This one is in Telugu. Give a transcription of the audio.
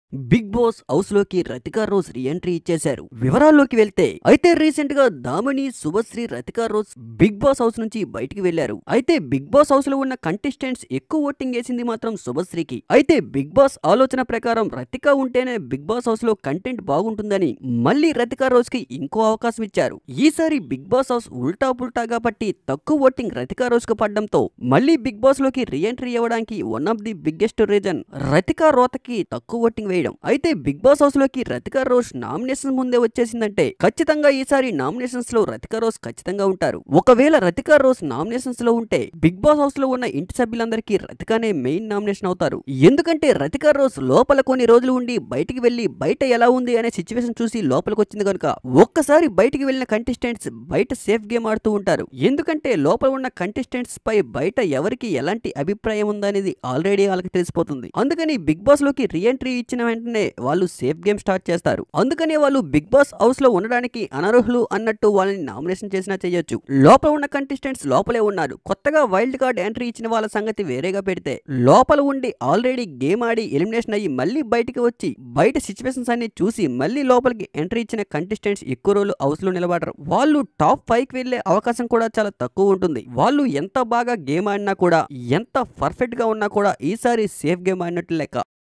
బిగ్ బాస్ హౌస్ లోకి రతికా రోజ్ రీఎంట్రీ ఇచ్చేశారు వివరాల్లోకి వెళ్తే అయితే రీసెంట్ గా Damini Shubhashree Rathika Rose Bigg Boss house నుంచి బయటికి వెళ్లారు అయితే బిగ్ బాస్ హౌస్ లో ఉన్న కంటెస్టెంట్స్ ఎక్కువ ఓటింగ్ వేసింది మాత్రం శుభశ్రీకి అయితే బిగ్ బాస్ ఆలోచన ప్రకారం రతికా ఉంటేనే బిగ్ బాస్ హౌస్ లో కంటెంట్ బాగుంటుందని మళ్ళీ రతికా రోజ్ కి ఇంకో అవకాశం ఇచ్చారు ఈసారి బిగ్ బాస్ హౌస్ ఉల్టా పుల్టా కాబట్టి తక్కువ ఓటింగ్ రతికా రోజ్ కు పడడంతో మళ్ళీ బిగ్ బాస్ లోకి రీఎంట్రీ ఇవ్వడానికి one of the biggest reason Rathika రోతకి తక్కువ ఓటింగ్ వేయడం అయితే బిగ్ బాస్ హౌస్ లోకి రతికా రోజ్ నామినేషన్ ముందే వచ్చేసిందంటే ఖచ్చితంగా ఈసారి నామినేషన్స్ లో రతికా రోజ్ ఖచ్చితంగా ఉంటారు ఒకవేళ రతికా రోజ్ నామినేషన్స్ లో ఉంటే బిగ్ బాస్ హౌస్ లో ఉన్న ఇంటి సభ్యులందరికీ రతికానే మెయిన్ నామినేషన్ అవుతారు ఎందుకంటే రతికా రోజ్ లోపల కొన్ని రోజులు ఉండి బయటికి వెళ్లి బయట ఎలా ఉంది అనే సిచ్యువేషన్ చూసి లోపలికి వచ్చింది కనుక ఒక్కసారి బయటికి వెళ్లిన కంటెస్టెంట్స్ బయట సేఫ్ గేమ్ ఆడుతూ ఉంటారు ఎందుకంటే లోపల ఉన్న కంటెస్టెంట్స్ పై బయట ఎవరికి ఎలాంటి అభిప్రాయం ఉందనేది ఆల్రెడీ వాళ్ళకి తెలిసిపోతుంది అందుకని బిగ్ బాస్ లోకి రీఎంట్రీ ఇచ్చిన వెంటనే వాళ్ళు సేఫ్ గేమ్ స్టార్ట్ చేస్తారు అందుకనే వాళ్ళు బిగ్ బాస్ హౌస్ లో ఉండడానికి అనర్హులు అన్నట్టు వాళ్ళని నామినేషన్ చేసినా చేయొచ్చు లోపల ఉన్న కంటెస్టెంట్స్ లోపలే ఉన్నారు కొత్తగా వైల్డ్ కార్డ్ ఎంట్రీ ఇచ్చిన వాళ్ళ సంగతి వేరేగా పెడితే లోపల ఉండి ఆల్రెడీ గేమ్ ఆడి ఎలిమినేషన్ అయ్యి మళ్ళీ బయటికి వచ్చి బయట సిచ్యువేషన్స్ అన్ని చూసి మళ్ళీ లోపలికి ఎంట్రీ ఇచ్చిన కంటెస్టెంట్స్ ఎక్కువ రోజులు హౌస్ లో నిలబడరు వాళ్ళు టాప్ ఫైవ్ కి వెళ్లే అవకాశం కూడా చాలా తక్కువ ఉంటుంది వాళ్ళు ఎంత బాగా గేమ్ ఆడినా కూడా ఎంత పర్ఫెక్ట్ గా ఉన్నా కూడా ఈసారి సేఫ్ గేమ్ ఆడినట్లు లెక్క